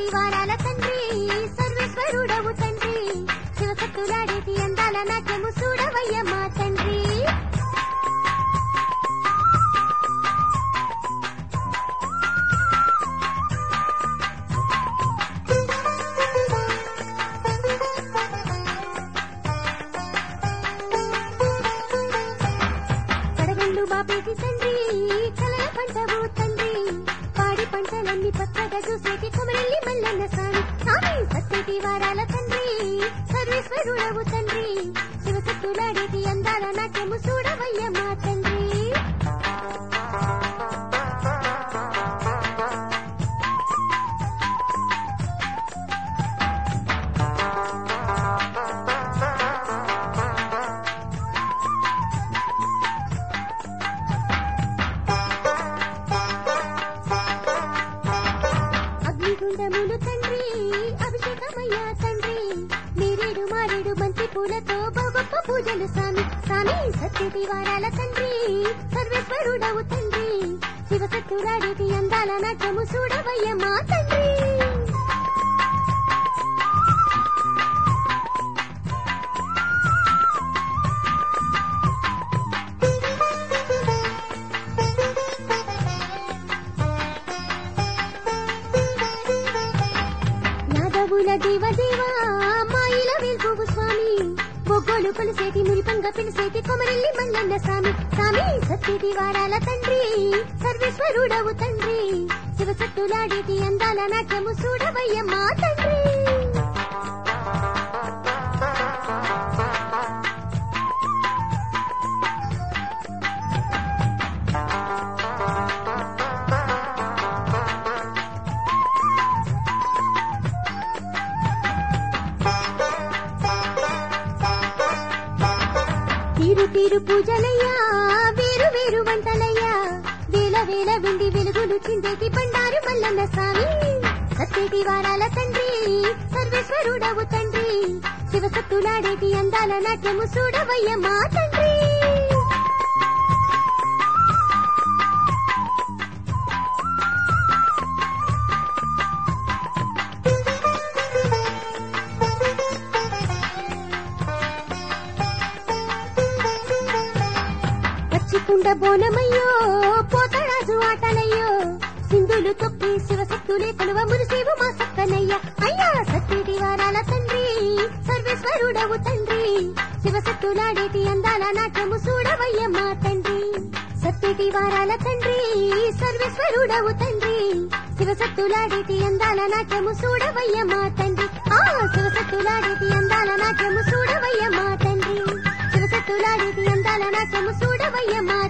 వారాల తండ్రి సర్వేశ్వరుడవు తండ్రి శివసత్తులాడేటి అందాల నాట్యము చూడవయ్య మా తండ్రి కడగండు బాపేటి తండ్రి కలల పంటవు తండ్రి పాడి పంటలన్నీ పచ్చగా చూసేటి కొమరెల్లి మల్లన్న స్వామి స్వామి సత్యటి వారాల తండ్రి సర్వేశ్వరుడవు తండ్రి శివసత్తులాడేటి అందాల నాట్యము చూడవయ్య మా తండ్రి అగ్నిగుండములు తండ్రి అభిషేకమయ్య తండ్రి మీరేడు మారేడు బంతి పూలతో గొప్ప పూజలు స్వామి స్వామి సత్యటి వారాల తండ్రి సర్వేశ్వరుడవు తండ్రి శివసత్తులాడేటి అందాల నాట్యము చూడవయ్య మా తండ్రి యాదవుల దేవ దేవా మాయిల వెల్పువు స్వామి బొగ్గోలు కొలిసేటి మురిపంగ పిలిసేటి కొమరెల్లి మల్లన్న స్వామి స్వామి సత్యటి వారాల తండ్రి సర్వేశ్వరుడవు తండ్రి శివసత్తులాడేటి అందాల నాట్యము చూడవయ్య మా తండ్రి తీరు తీరు పూజలయ్యా వేరు వేరు వంటలయ్యా వేల వేల వెండి వెలుగులు చిందేటి బండారు మల్లన్న స్వామి సత్యటి వారాల తండ్రి సర్వేశ్వరుడవు తండ్రి శివసత్తులాడేటి అందాల నాట్యము చూడవయ్య మా తండ్రి పచ్చికుండ బోనమయ్యో పోతరాజు ఆటలయ్యో సింధులు తొక్కి శివశక్తులే కొలువ మురిసేవు మా సక్కనయ్య అయ్యా సత్యుడి వారాల తండ్రి సర్వేశ్వరుడవు తండ్రి శివశక్తులాడేటి అందాల నాట్యము చూడవయ్య మా తండ్రి సత్యుడి వారాల తండ్రి సర్వేశ్వరుడవు తండ్రి శివశక్తులాడేటి అందాల నాట్యము చూడవయ్య మా తండ్రి ఆ శివశక్తులాడేటి అందాల నాట్యము చూడవయ్య మా తండ్రి శివశక్తులాడేటి అందాల నాట్యము చూడవయ్య మా